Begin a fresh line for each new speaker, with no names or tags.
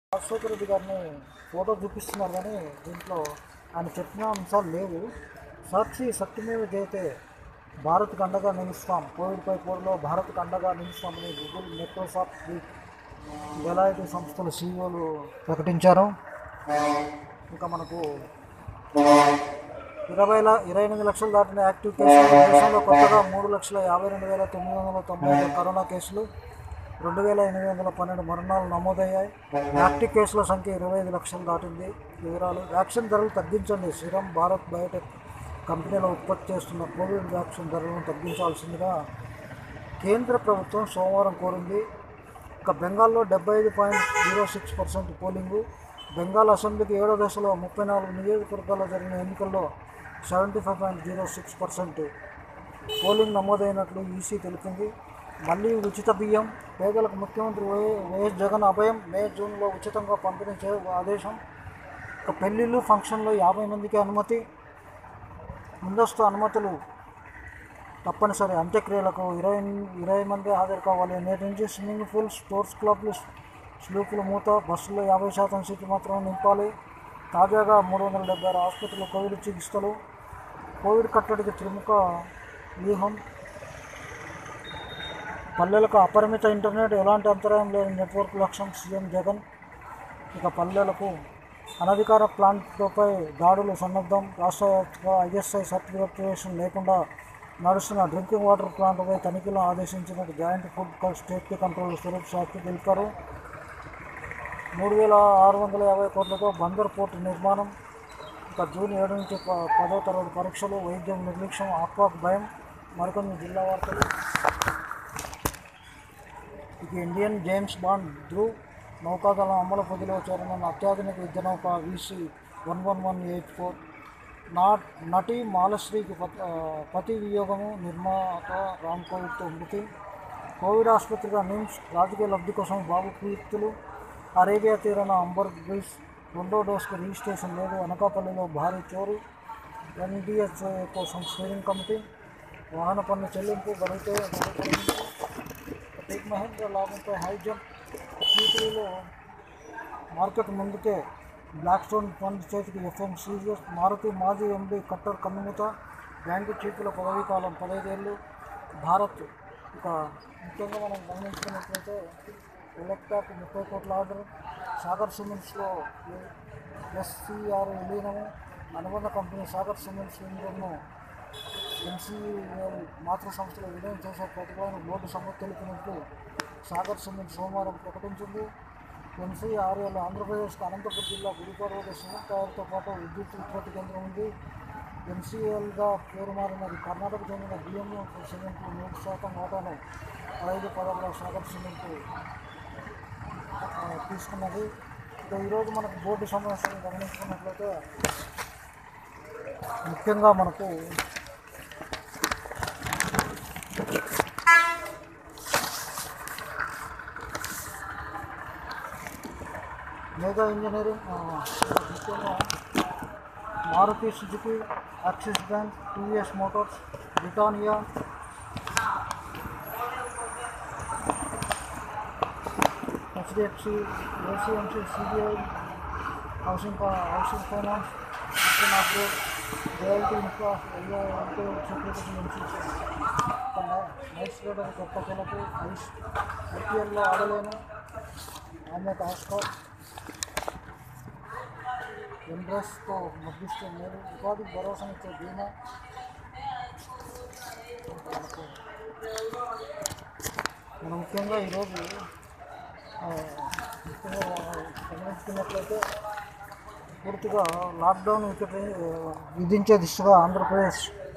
రాజశేఖర రెడ్డి గారిని ఫోటో చూపిస్తున్నారు కానీ దీంట్లో ఆయన చెప్పిన అంశాలు లేవు సాక్షి సత్యమేవ జయతే భారత్కి అండగా నిలుస్తాం కోవిడ్పై పోరులో భారత్కి అండగా నిలుస్తామని గూగుల్ మైక్రోసాఫ్ట్ డెలాయిట్ సంస్థల సీఈఓలు ప్రకటించారు ఇంకా మనకు ఇరవై ల- ఇరవై ఎనిమిది లక్షలు దాటిన యాక్టివ్ కేసులు దేశంలో కొత్తగా మూడు లక్షల యాభై రెండు వేల తొమ్మిది వందల తొంభై ఐదు కరోనా కేసులు రెండు వేల ఎనిమిది వందల పన్నెండు మరణాలు నమోదయ్యాయి యాక్టివ్ కేసుల సంఖ్య ఇరవై ఐదు లక్షలు దాటింది వివరాలు వ్యాక్సిన్ ధరలు తగ్గించండి సిరం భారత్ బయోటెక్ కంపెనీలో ఉత్పత్తి చేస్తున్న కోవిడ్ వ్యాక్సిన్ ధరలను తగ్గించాల్సిందిగా కేంద్ర ప్రభుత్వం సోమవారం కోరింది ఇక బెంగాల్లో డెబ్బై ఐదు point zero six percent polling Bengal అసెంబ్లీకి ఏడో దశలో ముప్పై నాలుగు నియోజకవర్గాల్లో జరిగిన ఎన్నికల్లో seventy five point zero six percent polling నమోదైనట్లు ఈసీ తెలిపింది మళ్ళీ ఉచిత బియ్యం పేదలకు ముఖ్యమంత్రి వై- వైఎస్ జగన్ అభయం మే జూన్లో ఉచితంగా పంపిణీ చే ఆదేశం ఇక పెళ్ళిళ్ళు ఫంక్షన్లో యాభై మందికి అనుమతి ముందస్తు అనుమతులు తప్పనిసరి అంత్యక్రియలకు ఇరవై ఇరవై మంది హాజరు కావాలి నేటి నుంచి స్విమ్మింగ్ పూల్ స్పోర్ట్స్ క్లబ్లు స్లూపులు మూత బస్సుల్లో యాభై శాతం సీట్లు మాత్రమే నింపాలి తాజాగా మూడు వందల డెబ్బై ఆరు ఆసుపత్రులు కోవిడ్ చికిత్సలు కోవిడ్ కట్టడికి త్రిముఖ వ్యూహం పల్లెలకు అపరిమిత ఇంటర్నెట్ ఎలాంటి అంతరాయం లేని నెట్వర్క్ లక్ష్యం సీఎం జగన్ ఇక పల్లెలకు అనధికార ప్లాంట్లపై దాడులు సన్నద్ధం రాష్ట్ర వ్యాప్తంగా ఐఎస్ఐ సర్టిఫికేషన్ లేకుండా నడుస్తున్న డ్రింకింగ్ వాటర్ ప్లాంట్పై తనిఖీలు ఆదేశించిన joint food state control Swaroop Shastri తెలిపారు మూడు వేల ఆరు వందల యాభై కోట్లతో బందర్ పోర్టు నిర్మాణం ఇక జూన్ ఏడు నుంచి ప- పదో తరగతి పరీక్షలు వైద్యం నిర్లక్ష్యం ఆక్వాక్ భయం మరికొన్ని జిల్లా వార్తలు ఇక ఇండియన్ జేమ్స్ బాండ్ ధ్రువ్ నౌకాదళం అమలు పొదిలో చేరనున్న అత్యాధునిక యుద్ధ నౌక VC one one one eight four నా నటి మాలశ్రీకి పత- ఆ, పతి వియోగము నిర్మాత రామ్ కోవిడ్తో మృతి కోవిడ్ ఆసుపత్రిగా నిమ్స్ రాజకీయ లబ్ధి కోసం బాబు కుయుక్తులు అరేబియా తీరాన అంబర్ బ్రిడ్జ్ రెండో డోస్కు రిజిస్ట్రేషన్ లేదు అనకాపల్లిలో భారీ చోరీ ఎన్డిఎస్ కోసం స్టీరింగ్ కమిటీ వాహన పన్ను చెల్లింపు గడితే టేక్ మహేంద్ర లాభంపై హై జంప్ త్రీలో మార్కెట్ ముందుకే బ్లాక్ స్టోన్ ఫండ్ చేతికి ఎఫ్ఎం సీరియస్ మారుతి మాజీ ఎండి కట్టర్ కమ్యూనిత బ్యాంకు చీఫ్ల పదవీ కాలం పదహైదేళ్ళు భారత్ ఇక ముఖ్యంగా మనం గమనించుకున్నట్లయితే ఎలక్ట్రాక్ ముప్పై కోట్ల ఆర్డర్ సాగర్ సిమెంట్స్లో ఎస్సీఆర్ విలీనము అనుబంధ కంపెనీ సాగర్ సిమెంట్స్ లిమిటెడ్ను ఎన్సీఎల్ మాతృ సంస్థలో విలీనం చేసే ప్రతిపాదన బోర్డు సమ్మె తెలిపినట్టు సాగర్ సిమెంట్ సోమవారం ప్రకటించింది ఎన్సీఆర్ఎల్ ఆంధ్రప్రదేశ్కు అనంతపురం జిల్లా గుడిపాడు వద్ద సిమెంట్ తయారీతో పాటు విద్యుత్ ఉత్పత్తి కేంద్రం ఉంది ఎన్సీఎల్గా పేరు మారినది కర్ణాటక చెందిన బిఎంఓ సిమెంట్ నూరు శాతం వాటాను పదహైదు పదహారులో సాగర్ సిమెంట్ ఆ, తీసుకున్నది ఇక ఈరోజు మనకు బోర్డు సమావేశాన్ని గమనించుకున్నట్లయితే ముఖ్యంగా మనకు మెగా ఇంజనీరింగ్ ఆ, ముఖ్యంగా Maruti Suzuki Axis bank TVS motors Britannia HDFC ACMC CBI housing ఫై- housing finance income upgrade reality infra security నుంచి నైట్ రైడర్ కొత్త కొలకు ఐస్ ఐపీఎల్లో ఆడలేను ఆమె ఆస్కార్ ఎండ్రెస్తో మధ్యస్థ మేలు ఉపాధి భరోసానిచ్చే బీమా మనకు మనం ముఖ్యంగా ఈరోజు ఆ, ముఖ్యంగా గమనించుకున్నట్లయితే పూర్తిగా లాక్డౌన్ విధించే దిశగా ఆంధ్రప్రదేశ్